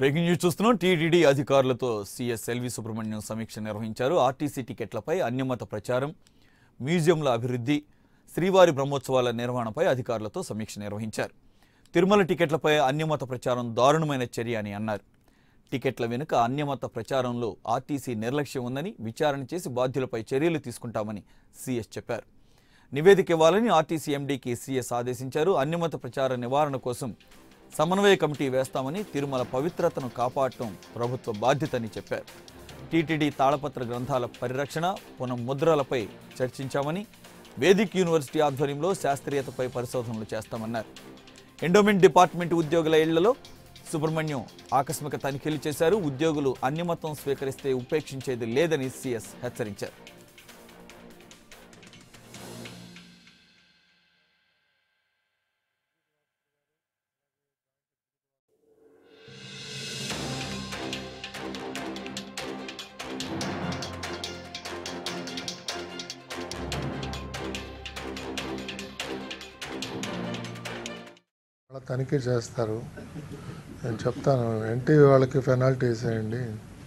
breaking news చూస్తున్నాం TTD అధికారులతో CS LV Subrahmanyam సమీక్ష నిర్వహించారు ఆర్టీసీ టికెట్లపై అన్యమత ప్రచారం మ్యూజియంల అభివృద్ధి శ్రీవారి బ్రహ్మోత్సవాల నిర్వహణపై అధికారులతో సమీక్ష నిర్వహించారు తిరుమల టికెట్లపై అన్యమత ప్రచారం దారుణమైన చర్య అని అన్నారు టికెట్ల వెనుక అన్యమత ప్రచారంలో ఆర్టీసీ నిర్లక్ష్యం ఉందని విచారణ చేసి బాధ్యులపై చర్యలు తీసుకుంటామని సీఎస్ చెప్పారు నివేదిక ఇవ్వాలని ఆర్టీసీ ఎండీకి సీఎస్ ఆదేశించారు అన్యమత ప్రచార నివారణ కోసం సమన్వయ కమిటీ వేస్తామని తిరుమల పవిత్రతను కాపాడటం ప్రభుత్వ బాధ్యతని చెప్పారు టీటీడీ తాళపత్ర గ్రంథాల పరిరక్షణ పునఃముద్రలపై చర్చించామని వేదిక్ యూనివర్సిటీ ఆధ్వర్యంలో శాస్త్రీయతపై పరిశోధనలు చేస్తామన్నారు ఎండోమెంట్ డిపార్ట్మెంట్ ఉద్యోగుల ఇళ్లలో సుబ్రహ్మణ్యం ఆకస్మిక తనిఖీలు చేశారు ఉద్యోగులు అన్యమతం స్వీకరిస్తే ఉపేక్షించేది లేదని సీఎస్ హెచ్చరించారు వాళ్ళ తనిఖీ చేస్తారు నేను చెప్తాను ఎన్టీవీ వాళ్ళకి పెనాల్టీ వేసేయండి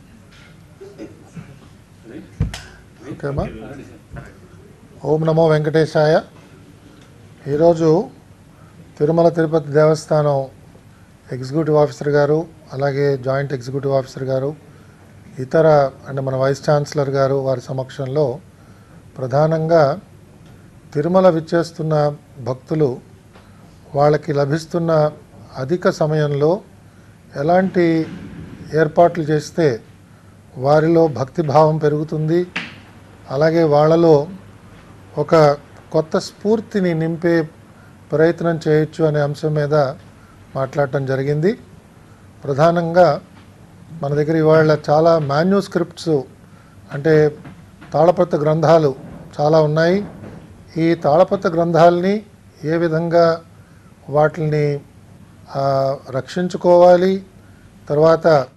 ఓకేమా ఓం నమో వెంకటేశాయ ఈరోజు తిరుమల తిరుపతి దేవస్థానం ఎగ్జిక్యూటివ్ ఆఫీసర్ గారు అలాగే జాయింట్ ఎగ్జిక్యూటివ్ ఆఫీసర్ గారు ఇతర అంటే మన వైస్ ఛాన్సలర్ గారు వారి సమక్షంలో ప్రధానంగా తిరుమల విచ్చేస్తున్న భక్తులు వాళ్ళకి లభిస్తున్న అధిక సమయంలో ఎలాంటి ఏర్పాట్లు చేస్తే వారిలో భక్తిభావం పెరుగుతుంది అలాగే వాళ్ళలో ఒక కొత్త స్ఫూర్తిని నింపే ప్రయత్నం చేయొచ్చు అనే అంశం మీద మాట్లాడటం జరిగింది ప్రధానంగా మన దగ్గర ఇవాళ చాలా మాన్యూస్క్రిప్ట్స్ అంటే తాళపత్ర గ్రంథాలు చాలా ఉన్నాయి ఈ తాళపత్ర గ్రంథాలని ఏ విధంగా వాటిని ఆ, రక్షించుకోవాలి తర్వాత